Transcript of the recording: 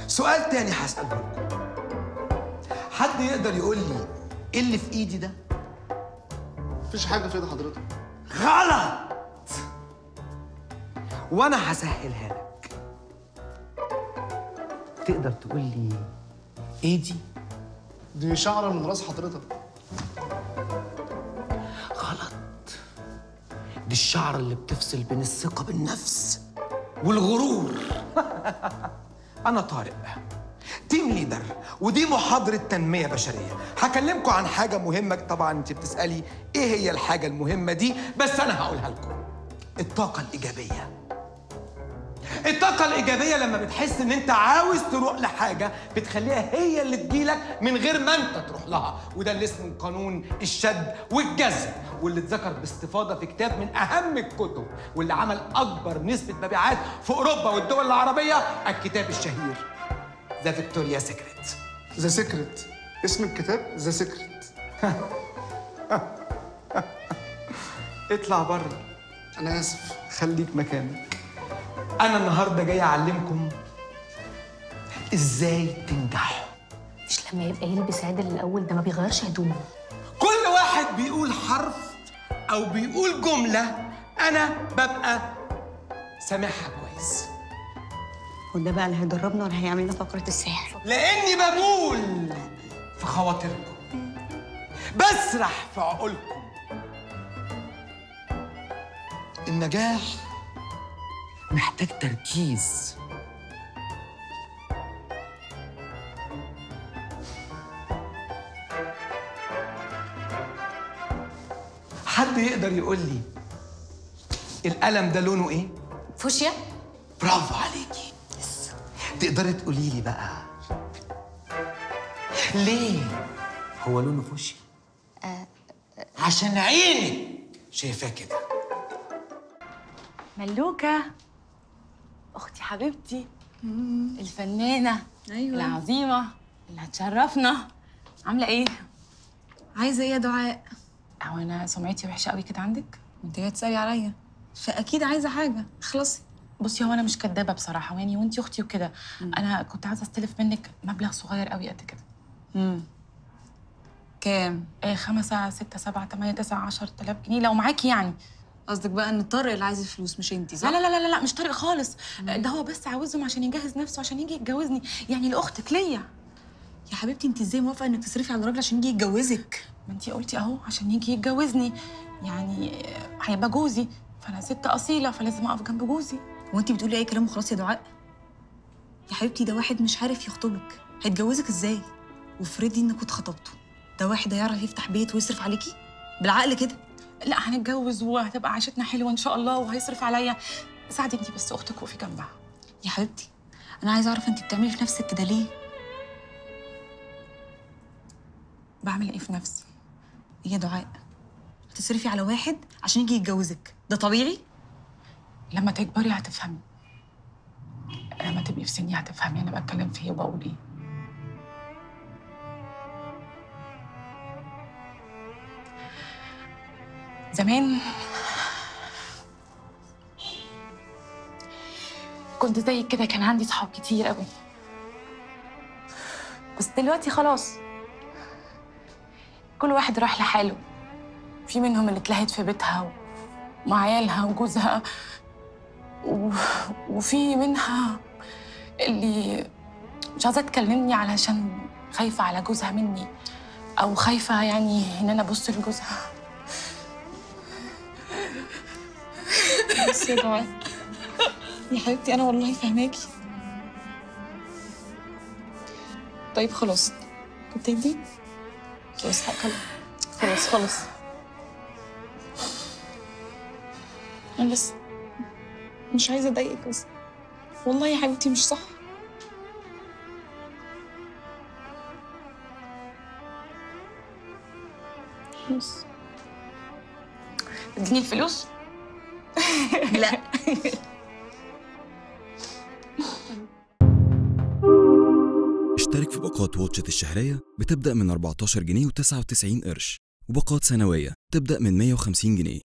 سؤال تاني هسأله لكم حد يقدر يقول لي ايه اللي في ايدي ده؟ مفيش حاجه في ايد حضرتك غلط وانا هسهلها لك تقدر تقول لي ايه دي؟ دي شعره من راس حضرتك غلط دي الشعرة اللي بتفصل بين الثقة بالنفس والغرور أنا طارق تيم ليدر ودي محاضرة تنمية بشرية هكلمكم عن حاجة مهمة طبعا انت بتسألي ايه هي الحاجة المهمة دي بس أنا هقولها لكم الطاقة الإيجابية الطاقة الإيجابية لما بتحس إن أنت عاوز تروح لحاجة بتخليها هي اللي تجيلك من غير ما أنت تروح لها وده اللي اسمه قانون الشد والجذب واللي اتذكر باستفاضة في كتاب من أهم الكتب واللي عمل أكبر نسبة مبيعات في أوروبا والدول العربية الكتاب الشهير ذا فيكتوريا سيكريت ذا سيكريت اسم الكتاب ذا سيكريت اطلع بره انا اسف خليك مكانك أنا النهاردة جاي أعلمكم إزاي تنجحوا مش لما يبقى يلبس عدل الاول ده ما بيغيرش هدومه كل واحد بيقول حرف او بيقول جمله انا ببقى سامعها كويس وده بقى اللي هيدربنا ولا هيعمل لنا فقرة السحر لاني بقول في خواطركم بسرح في عقولكم النجاح محتاج تركيز حد يقدر يقول لي القلم ده لونه ايه؟ فوشيا برافو عليكي تقدري تقولي لي بقى ليه هو لونه فوشيا عشان عيني شايفاه كده ملوكة أختي حبيبتي الفنانة أيوة. العظيمة اللي هتشرفنا عاملة إيه؟ عايزه ايه يا دعاء هو أنا سمعتي وحشة قوي كده عندك؟ انت جايه تسالي عليا فاكيد عايزه حاجه اخلصي بصي هو أنا مش كدابة بصراحة يعني وأنتي أختي وكده أنا كنت عايزة أستلف منك مبلغ صغير قوي قد كده امم كام إيه خمسة ستة سبعة تمانية تسعة عشر تلاف جنيه لو معاكي يعني قصدك بقى ان طارق اللي عايز الفلوس مش انتي صح لا لا لا لا لا مش طارق خالص ده هو بس عاوزهم عشان يجهز نفسه عشان يجي يتجوزني يعني لأختك ليا يا حبيبتي انت ازاي موافقه انك تصرفي على الراجل عشان يجي يتجوزك ما انتي قلتي اهو عشان يجي يتجوزني يعني هيبقى جوزي فانا ست اصيله فلازم اقف جنب جوزي هو انت بتقولي اي كلام وخلاص يا دعاء يا حبيبتي ده واحد مش عارف يخطبك هيتجوزك ازاي وافرضي انكوا اتخطبتوا ده واحد هيعرف يفتح بيت ويصرف عليكي بالعقل كده لا هنتجوز وهتبقى عيشتنا حلوه ان شاء الله وهيصرف عليا ساعدي انتي بس اختك وقفي جنبها يا حبيبتي انا عايزه اعرف انت بتعملي في نفسك كده ليه بعمل ايه في نفسي ايه يا دعاء هتصرفي على واحد عشان يجي يتجوزك ده طبيعي لما تكبري هتفهمي لما تبقي في سني هتفهمي انا بتكلم في ايه وبقول ايه زمان كنت زيك كده كان عندي صحاب كتير قوي بس دلوقتي خلاص كل واحد راح لحاله في منهم اللي اتلهت في بيتها مع عيالها وجوزها و... وفي منها اللي مش عايزه تكلمني علشان خايفه على جوزها مني او خايفه يعني ان انا ابص لجوزها بس يا دعاء يا حبيبتي انا والله فاهماكي طيب خلاص كنت دي خلاص هقل خلاص خلاص انا بس مش عايزه اضايقك بس والله يا حبيبتي مش صح خلاص اديني الفلوس لا اشترك في باقات واتشت الشهرية بتبدأ من 14 جنيه و99 قرش وباقات سنوية تبدأ من 150 جنيه